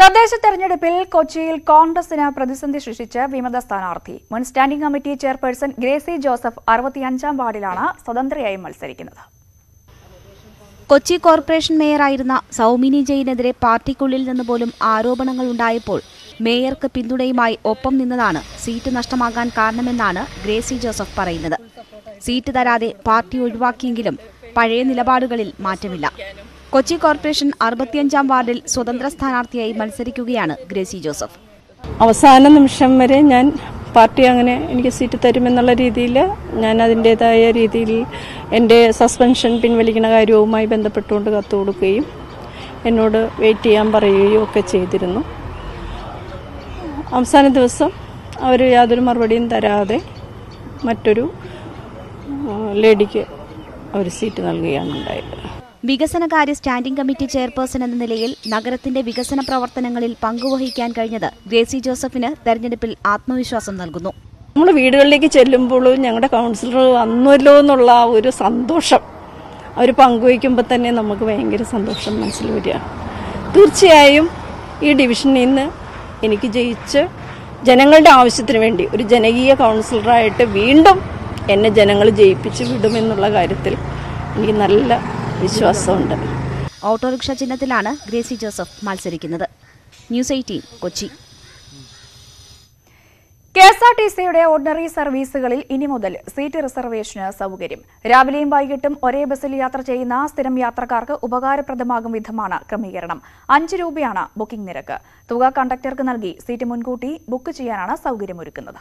തദ്ദേശ തെരഞ്ഞെടുപ്പിൽ കൊച്ചിയിൽ കോൺഗ്രസിന് പ്രതിസന്ധി സൃഷ്ടിച്ച് വിമത സ്ഥാനാർത്ഥി മുൻ standing committee chairperson Gracy Joseph അറുപത്തിയഞ്ചാം വാർഡിലാണ് സ്വതന്ത്രയായി മത്സരിക്കുന്നത് കൊച്ചി കോർപ്പറേഷൻ മേയറായിരുന്ന സൗമിനി ജെയിനെതിരെ പാർട്ടിക്കുള്ളിൽ നിന്ന് പോലും ആരോപണങ്ങൾ ഉണ്ടായപ്പോൾ മേയർക്ക് പിന്തുണയുമായി ഒപ്പം നിന്നതാണ് സീറ്റ് നഷ്ടമാകാൻ കാരണമെന്നാണ് ഗ്രേസി ജോസഫ് പറയുന്നത് സീറ്റ് തരാതെ പാർട്ടി ഒഴിവാക്കിയെങ്കിലും പഴയ നിലപാടുകളിൽ മാറ്റമില്ല കൊച്ചി കോർപ്പറേഷൻ അറുപത്തിയഞ്ചാം വാർഡിൽ സ്വതന്ത്ര സ്ഥാനാർത്ഥിയായി മത്സരിക്കുകയാണ് ഗ്രേസി ജോസഫ് അവസാന നിമിഷം വരെ ഞാൻ പാർട്ടി അങ്ങനെ എനിക്ക് സീറ്റ് തരുമെന്നുള്ള രീതിയിൽ ഞാൻ അതിൻ്റെതായ രീതിയിൽ എൻ്റെ സസ്പെൻഷൻ പിൻവലിക്കുന്ന കാര്യവുമായി ബന്ധപ്പെട്ടുകൊണ്ട് കത്ത് കൊടുക്കുകയും എന്നോട് വെയിറ്റ് ചെയ്യാൻ പറയുകയും ഒക്കെ ചെയ്തിരുന്നു അവസാന ദിവസം അവർ യാതൊരു മറുപടിയും തരാതെ മറ്റൊരു ആ, ലേഡിക്ക് അവർ സീറ്റ് നൽകുകയാണ് ഉണ്ടായത് വികസനകാര്യ സ്റ്റാൻഡിംഗ് കമ്മിറ്റി ചെയർപേഴ്സൺ എന്ന നിലയിൽ നഗരത്തിന്റെ വികസന പ്രവർത്തനങ്ങളിൽ പങ്കുവഹിക്കാൻ കഴിഞ്ഞത് ഗ്രേസി ജോസഫിന് തെരഞ്ഞെടുപ്പിൽ ആത്മവിശ്വാസം നൽകുന്നു നമ്മൾ വീടുകളിലേക്ക് ചെല്ലുമ്പോൾ ഞങ്ങളുടെ കൗൺസിലർ വന്നല്ലോ എന്നുള്ള ആ ഒരു സന്തോഷം അവർ പങ്കുവയ്ക്കുമ്പോൾ തന്നെ നമുക്ക് ഭയങ്കര സന്തോഷം മനസ്സിൽ വരിക തീർച്ചയായും ഈ ഡിവിഷനിൽ നിന്ന് എനിക്ക് ജയിച്ച് ജനങ്ങളുടെ ആവശ്യത്തിന് വേണ്ടി ഒരു ജനകീയ കൗൺസിലറായിട്ട് വീണ്ടും എന്നെ ജനങ്ങൾ ജയിപ്പിച്ച് വിടുമെന്നുള്ള കാര്യത്തിൽ എനിക്ക് നല്ല വിശ്വാസമുണ്ട് ഓട്ടോറിക്ഷ ചിഹ്നത്തിലാണ് ഗ്രേസി ജോസഫ് മത്സരിക്കുന്നത് news eighteen Kochi K S R T സിയുടെ ഓർഡിനറി സർവീസുകളിൽ ഇനി മുതൽ സീറ്റ് റിസർവേഷന് സൗകര്യം രാവിലെയും വൈകിട്ടും ഒരേ ബസ്സിൽ യാത്ര ചെയ്യുന്ന സ്ഥിരം യാത്രക്കാർക്ക് ഉപകാരപ്രദമാകും വിധമാണ് ക്രമീകരണം അഞ്ച് രൂപയാണ് ബുക്കിംഗ് നിരക്ക് തുക കണ്ടക്ടർക്ക് നൽകി സീറ്റ് മുൻകൂട്ടി ബുക്ക് ചെയ്യാനാണ് സൗകര്യമൊരുക്കുന്നത്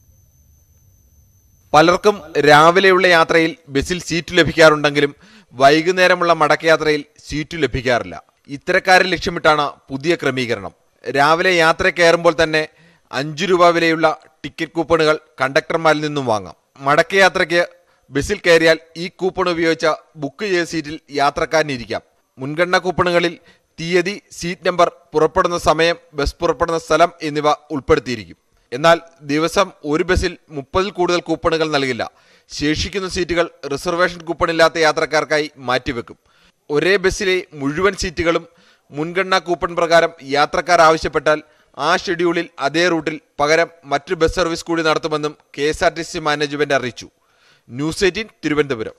പലർക്കും രാവിലെയുള്ള യാത്രയിൽ ബസ്സിൽ സീറ്റ് ലഭിക്കാറുണ്ടെങ്കിലും വൈകുന്നേരമുള്ള മടക്കയാത്രയിൽ സീറ്റ് ലഭിക്കാറില്ല ഇത്തരക്കാരെ ലക്ഷ്യമിട്ടാണ് പുതിയ ക്രമീകരണം രാവിലെ യാത്ര കയറുമ്പോൾ തന്നെ അഞ്ചു രൂപ വിലയുള്ള ടിക്കറ്റ് കൂപ്പണുകൾ കണ്ടക്ടർമാരിൽ നിന്നും വാങ്ങാം മടക്കയാത്രയ്ക്ക് ബസ്സിൽ കയറിയാൽ ഈ കൂപ്പൺ ഉപയോഗിച്ച ബുക്ക് ചെയ്ത സീറ്റിൽ യാത്രക്കാരനിരിക്കാം മുൻഗണനാ കൂപ്പണുകളിൽ തീയതി സീറ്റ് നമ്പർ പുറപ്പെടുന്ന സമയം ബസ് പുറപ്പെടുന്ന സ്ഥലം എന്നിവ ഉൾപ്പെടുത്തിയിരിക്കും എന്നാൽ ദിവസം ഒരു ബസ്സിൽ മുപ്പതിൽ കൂടുതൽ കൂപ്പണുകൾ നൽകില്ല ശേഷിക്കുന്ന സീറ്റുകൾ റിസർവേഷൻ കൂപ്പണില്ലാത്ത യാത്രക്കാർക്കായി മാറ്റിവെക്കും ഒരേ ബസ്സിലെ മുഴുവൻ സീറ്റുകളും മുൻഗണനാ കൂപ്പൺ പ്രകാരം യാത്രക്കാർ ആവശ്യപ്പെട്ടാൽ ആ ഷെഡ്യൂളിൽ അതേ റൂട്ടിൽ പകരം മറ്റു ബസ് സർവീസ് കൂടി നടത്തുമെന്നും K S R T C management അറിയിച്ചു ന്യൂസ് എയ്റ്റീൻ തിരുവനന്തപുരം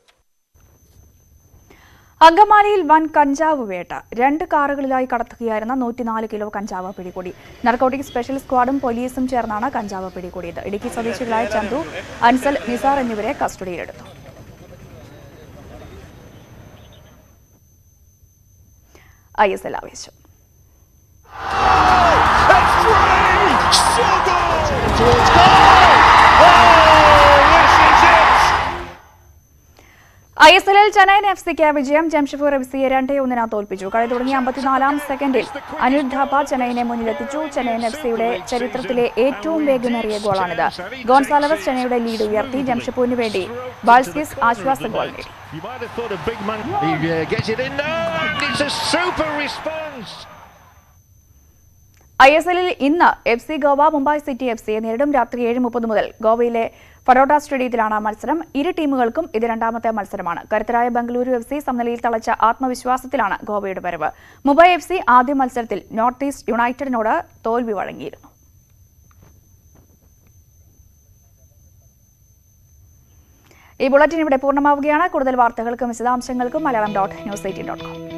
അങ്കമാലിയിൽ വൻ കഞ്ചാവ് വേട്ട രണ്ട് കാറുകളിലായി കടത്തുകയായിരുന്ന നൂറ്റിനാല് കിലോ കഞ്ചാവ് പിടികൂടി നർക്കോട്ടിക് സ്പെഷ്യൽ സ്ക്വാഡും പോലീസും ചേർന്നാണ് കഞ്ചാവ് പിടികൂടിയത് ഇടുക്കി സ്വദേശികളായ ചന്തു അൻസൽ നിസാർ എന്നിവരെ കസ്റ്റഡിയിലെടുത്തു ഐ എസ് എൽ ആവേശം ഐ എസ് എല്ലിൽ ചെന്നൈയിൻ എഫ് സിക്ക് വിജയം ജംഷഡ്പൂർ എഫ് സിയെ രണ്ടേ ഒന്നിനാ തോൽപ്പിച്ചു കളി തുടങ്ങിയ അമ്പത്തിനാലാം സെക്കൻഡിൽ അനിൽ ധാപ്പ ചെന്നൈയിനെ മുന്നിലെത്തിച്ചു ചെന്നൈയിൻ എഫ് സിയുടെ ചരിത്രത്തിലെ ഏറ്റവും വേഗമേറിയ ഗോളാണിത് ഗോൺസാലവസ് ചെന്നൈയുടെ ലീഡ് ഉയർത്തി ജംഷഡ്പൂരിന് വേണ്ടി ബാൾസ്കിസ് ആശ്വാസ ഗോൾ നേടി You might have thought a big man. He uh, gets it in. No, and it's a super response. I S എല്ലിൽ ഇന്ന് F C Goa Mumbai city F സിയെ നേരിടും രാത്രി ഏഴ് മുപ്പത് മുതൽ ഗോവയിലെ ഫറോഡ സ്റ്റേഡിയത്തിലാണ് മത്സരം ഇരു ടീമുകൾക്കും ഇത് രണ്ടാമത്തെ മത്സരമാണ് കരുത്തരായ ബംഗളൂരു എഫ് സി സമനിലയിൽ തളച്ച ആത്മവിശ്വാസത്തിലാണ് ഗോവയുടെ വരവ് മുംബൈ എഫ് സി ആദ്യ മത്സരത്തിൽ നോർത്ത് ഈസ്റ്റ് യുണൈറ്റഡിനോട് തോൽവി വഴങ്ങിയിരുന്നു ഈ ബുള്ളറ്റിൻ ഇവിടെ പൂർണ്ണമാവുകയാണ് കൂടുതൽ വാർത്തകൾക്കും വിശദാംശങ്ങൾക്കും Malayalam dot news eighteen dot com